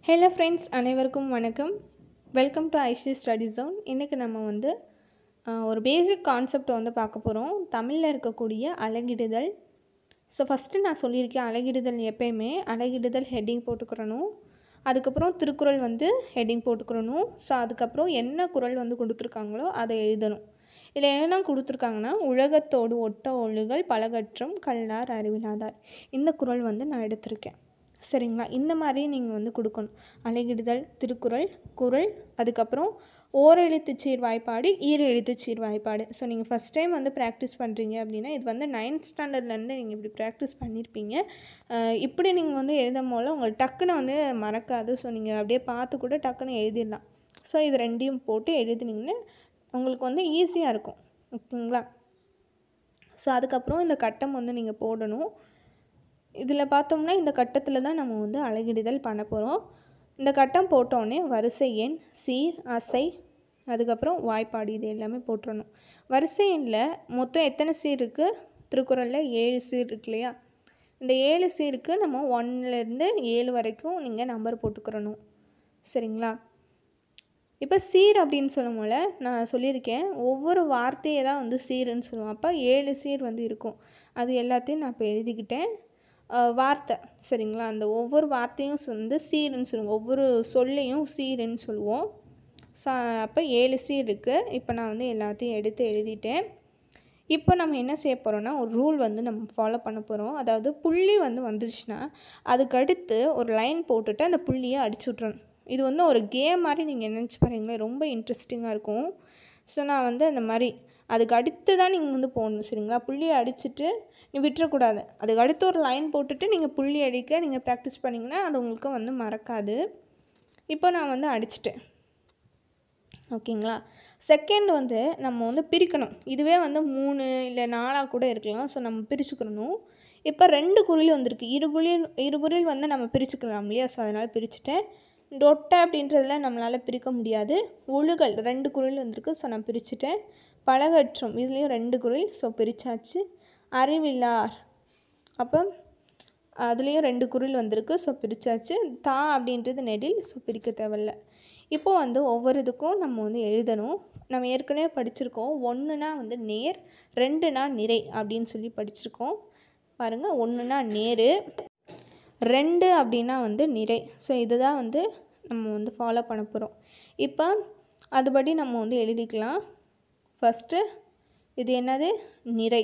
hello friends அனைவருக்கும் வணக்கம் welcome to Aishi study zone இன்றைக்கி நம்ம வந்து ஆஹ், ஒரு பேசிக் கான்செப்ட் வந்து பார்க்க போகிறோம் தமிழில் இருக்கக்கூடிய அழகிடுதல் ஸோ ஃபஸ்ட்டு நான் சொல்லியிருக்கேன் அழகிடுதல் எப்பயுமே அழகிடுதல் ஹெட்டிங் போட்டுக்கிறணும் அதுக்கப்புறம் திருக்குறள் வந்து ஹெட்டிங் போட்டுக்கிறணும் ஸோ அதுக்கப்புறம் என்ன குறள் வந்து கொடுத்துருக்காங்களோ அதை எழுதணும் இதில் என்ன கொடுத்துருக்காங்கன்னா உலகத்தோடு ஒட்ட ஒழுகல் பலகற்றும் கல்லார் அறிவிலாதார் இந்த குறள் வந்து நான் எடுத்திருக்கேன் சரிங்களா இந்த மாதிரி நீங்கள் வந்து கொடுக்கணும் அழகிடுதல் திருக்குறள் குறள் அதுக்கப்புறம் ஓரெழுத்துச் சீர் வாய்ப்பாடு ஈர எழுத்துச் சீர் வாய்ப்பாடு ஸோ நீங்கள் ஃபஸ்ட் டைம் வந்து ப்ராக்டிஸ் பண்ணுறீங்க அப்படின்னா இது வந்து நைன்த் ஸ்டாண்டர்ட்லேருந்து நீங்கள் இப்படி ப்ராக்டிஸ் பண்ணியிருப்பீங்க அஹ் இப்படி நீங்கள் வந்து எழுதும் போல உங்களுக்கு டக்குன்னு வந்து மறக்காது ஸோ நீங்கள் அப்படியே பார்த்து கூட டக்குன்னு எழுதிடலாம் ஸோ இது ரெண்டையும் போட்டு எழுதுனீங்கன்னா உங்களுக்கு வந்து ஈஸியாக இருக்கும் ஓகேங்களா ஸோ அதுக்கப்புறம் இந்த கட்டம் வந்து நீங்கள் போடணும் இதில் பார்த்தோம்னா இந்த கட்டத்தில் தான் நம்ம வந்து அழகிடுதல் பண்ண போகிறோம் இந்த கட்டம் போட்டோடனே வரிசை எண் சீர் அசை அதுக்கப்புறம் வாய்ப்பாடு இது எல்லாமே போட்டுறணும் வரிசை எண்ணில் மொத்தம் எத்தனை சீர் இருக்குது திருக்குறளில் ஏழு சீர் இருக்கு இல்லையா இந்த ஏழு சீருக்கு நம்ம ஒன்லேருந்து ஏழு வரைக்கும் நீங்கள் நம்பர் போட்டுக்கிறணும் சரிங்களா இப்போ சீர் அப்படின்னு சொல்லும் போல நான் சொல்லியிருக்கேன் ஒவ்வொரு வார்த்தையை தான் வந்து சீருன்னு சொல்லுவோம் அப்போ ஏழு சீர் வந்து இருக்கும் அது எல்லாத்தையும் நான் இப்போ எழுதிக்கிட்டேன் அஹ், வார்த்தை சரிங்களா அந்த ஒவ்வொரு வார்த்தையும் வந்து சீருன்னு சொல்லுவோம் ஒவ்வொரு சொல்லையும் சீருன்னு சொல்லுவோம் ஸோ அப்போ ஏழு சீர் இருக்குது இப்போ நான் வந்து எல்லாத்தையும் எடுத்து எழுதிட்டேன் இப்போ நம்ம என்ன செய்ய போகிறோம்னா ஒரு ரூல் வந்து நம்ம ஃபாலோ பண்ண போகிறோம் அதாவது புள்ளி வந்து வந்துருச்சுன்னா அதுக்கடுத்து ஒரு லைன் போட்டுட்டு அந்த புள்ளியை அடிச்சு விட்றணும் இது வந்து ஒரு கேம் மாதிரி நீங்கள் நினச்சி பாருங்களேன் ரொம்ப இன்ட்ரெஸ்டிங்காக இருக்கும் ஸோ நான் வந்து அந்த மாதிரி அதுக்கு அடுத்து தான் நீங்கள் வந்து போகணும் சரிங்களா புள்ளியை அடிச்சுட்டு நீ விட்டுறக்கூடாது அதுக்கு அடுத்து ஒரு லைன் போட்டுட்டு நீங்கள் புள்ளி அடிக்க நீங்கள் ப்ராக்டிஸ் பண்ணிங்கன்னா அது உங்களுக்கு வந்து மறக்காது இப்போ நான் வந்து அடிச்சிட்டேன் ஓகேங்களா செகண்ட் வந்து நம்ம வந்து பிரிக்கணும் இதுவே வந்து மூணு இல்லை நாலாக கூட இருக்கலாம் ஸோ நம்ம பிரிச்சுக்கிறணும் இப்போ ரெண்டு குரில் வந்திருக்கு இரு குரில் இரு குரில் வந்து நம்ம பிரிச்சுக்கலாம் இல்லையா ஸோ அதனால் பிரிச்சுட்டேன் டொட்டை அப்படின்றதுல நம்மளால் பிரிக்க முடியாது ஒழுகல் ரெண்டு குரில் வந்திருக்கு ஸோ நான் பிரிச்சுட்டேன் பலகற்றும் இதுலேயும் ரெண்டு குரில் ஸோ பிரிச்சாச்சு அறிவில்லார் அப்போ அதுலேயும் ரெண்டு குரில் வந்திருக்கு ஸோ பிரிச்சாச்சு தா அப்படின்றது நெடில் ஸோ பிரிக்க தேவையில்ல இப்போ வந்து ஒவ்வொரு இதுக்கும் நம்ம வந்து எழுதணும் நம்ம ஏற்கனவே படிச்சிருக்கோம் ஒன்றுனா வந்து நேர் ரெண்டுனா நிறை அப்படின்னு சொல்லி படிச்சிருக்கோம் பாருங்கள் ஒன்றுனா நேர் ரெண்டு அப்படின்னா வந்து நிறை ஸோ இதுதான் வந்து நம்ம வந்து ஃபாலோ பண்ண போகிறோம் இப்போ அதுபடி நம்ம வந்து எழுதிக்கலாம் ஃபஸ்ட்டு இது என்னது நிறை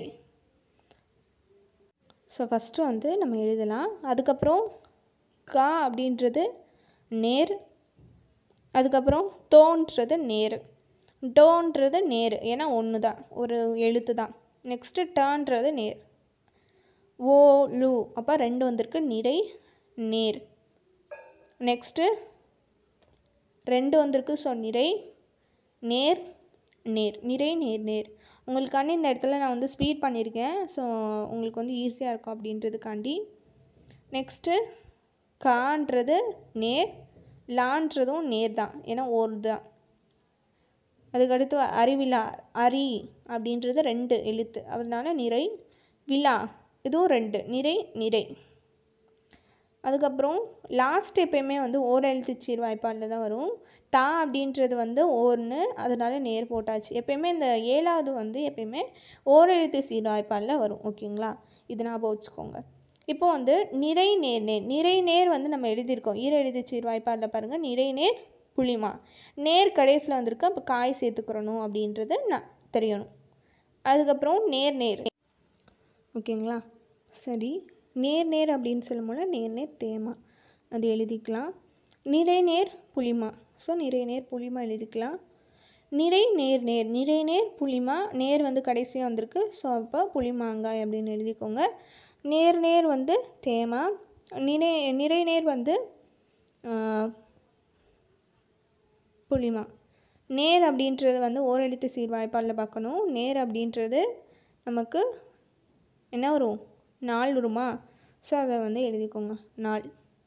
ஸோ ஃபஸ்ட்டு வந்து நம்ம எழுதலாம் அதுக்கப்புறம் கா அப்படின்றது நேர் அதுக்கப்புறம் தோன்றது நேர் டோன்றது நேர் ஏன்னா ஒன்று தான் ஒரு எழுத்து தான் நெக்ஸ்ட்டு டேன்றது நேர் ஓ லு அப்போ ரெண்டு வந்திருக்கு நிறை நேர் நெக்ஸ்ட்டு ரெண்டு வந்திருக்கு ஸோ நிறை நேர் நேர் நிறை நேர் நேர் உங்களுக்காண்டி இந்த இடத்துல நான் வந்து ஸ்பீட் பண்ணியிருக்கேன் ஸோ உங்களுக்கு வந்து ஈஸியாக இருக்கும் அப்படின்றதுக்காண்டி நெக்ஸ்ட்டு கான்றது நேர் லான்றதும் நேர் தான் ஏன்னா ஒரு தான் அதுக்கடுத்து அறிவிழா அரி அப்படின்றது ரெண்டு எழுத்து அதனால நிறை விழா இதுவும் ரெண்டு நிறை நிறை அதுக்கப்புறம் லாஸ்ட் எப்பயுமே வந்து ஓர் எழுத்து சீர் வாய்ப்பாடில் தான் வரும் தா அப்படின்றது வந்து ஒன்று அதனால நேர் போட்டாச்சு எப்பயுமே இந்த ஏழாவது வந்து எப்பயுமே ஓர் எழுத்து சீர் வாய்ப்பாடில் வரும் ஓகேங்களா இது ஞாபகம் வச்சுக்கோங்க இப்போ வந்து நிறை நேர் நேர் நிறை நேர் வந்து நம்ம எழுதியிருக்கோம் ஈர எழுத்து சீர் வாய்ப்பாடில் பாருங்கள் நிறை நேர் புளிமா நேர் கடைசியில் வந்திருக்கு அப்போ காய் சேர்த்துக்கிறணும் அப்படின்றது நான் தெரியணும் அதுக்கப்புறம் நேர் நேர் ஓகேங்களா சரி நேர் நேர் அப்படின்னு சொல்லும்போது நேர் நேர் தேமா அது எழுதிக்கலாம் நிறை நேர் புளிமா ஸோ நிறை நேர் புளிமா எழுதிக்கலாம் நிறை நேர் நேர் நிறை நேர் புளிமா நேர் வந்து கடைசியாக வந்திருக்கு ஸோ அப்போ புளிமாங்காய் அப்படின்னு எழுதிக்கோங்க நேர் நேர் வந்து தேமா நிறை நிறை நேர் வந்து ஆஹ், புளிமா நேர் அப்படின்றது வந்து ஓரெழுத்து சீர் வாய்ப்பாடில் பார்க்கணும் நேர் அப்படின்றது நமக்கு என்ன வரும் நாள் வருமா ஸோ அதை வந்து எழுதிக்கோங்க நாள்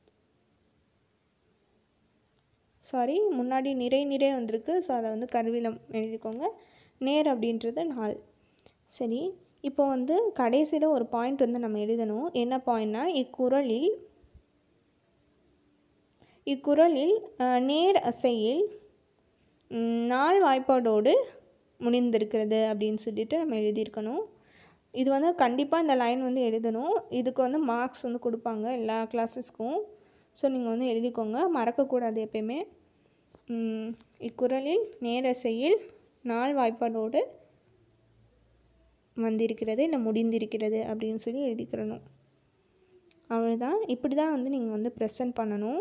சாரி முன்னாடி நிறை நிறை வந்திருக்கு ஸோ அதை வந்து கருவிலம் எழுதிக்கோங்க நேர் அப்படின்றது நாள் சரி இப்போ வந்து கடைசியில் ஒரு பாயிண்ட் வந்து நம்ம எழுதணும் என்ன பாயிண்ட்னா இக்குறளில் இக்குறளில் அஹ், நேர் அசையில் ம், நாள் வாய்ப்பாடோடு முடிந்திருக்கிறது அப்படின்னு சொல்லிட்டு நம்ம எழுதியிருக்கணும் இது வந்து கண்டிப்பாக இந்த லைன் வந்து எழுதணும் இதுக்கு வந்து மார்க்ஸ் வந்து கொடுப்பாங்க எல்லா கிளாஸஸ்க்கும் ஸோ நீங்கள் வந்து எழுதிக்கோங்க மறக்கக்கூடாது எப்பயுமே ம், இக்குறளில் நேரசையில் நாள் வாய்ப்பாடோடு வந்திருக்கிறது இல்லை முடிந்திருக்கிறது அப்படின்னு சொல்லி எழுதிக்கிறணும் அவ்வளோதான் இப்படி தான் வந்து நீங்கள் வந்து ப்ரெசன்ட் பண்ணணும்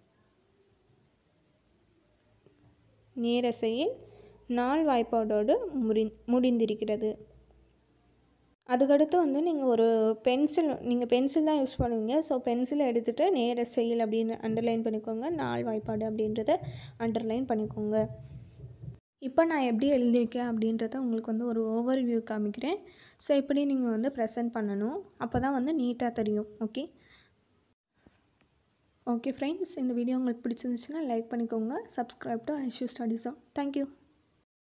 நேரசையில் நாள் வாய்ப்பாடோடு முடி முடிந்திருக்கிறது அதுக்கடுத்து வந்து நீங்கள் ஒரு பென்சில் நீங்கள் பென்சில் தான் யூஸ் பண்ணுவீங்க ஸோ பென்சிலை எடுத்துகிட்டு நேர செயல் அப்படின்னு அண்டர்லைன் பண்ணிக்கோங்க நாள் வாய்ப்பாடு அப்படின்றத அண்டர்லைன் பண்ணிக்கோங்க இப்போ நான் எப்படி எழுதியிருக்கேன் அப்படின்றத உங்களுக்கு வந்து ஒரு ஓவர் வியூ காமிக்கிறேன் ஸோ இப்படி நீங்கள் வந்து ப்ரெசென்ட் பண்ணணும் அப்போ தான் வந்து நீட்டாக தெரியும் ஓகே ஓகே ஃப்ரெண்ட்ஸ் இந்த வீடியோ உங்களுக்கு பிடிச்சிருந்துச்சுன்னா லைக் பண்ணிக்கோங்க சப்ஸ்கிரைப் டு ஐஷூ ஸ்டடிஸும் தேங்க்யூ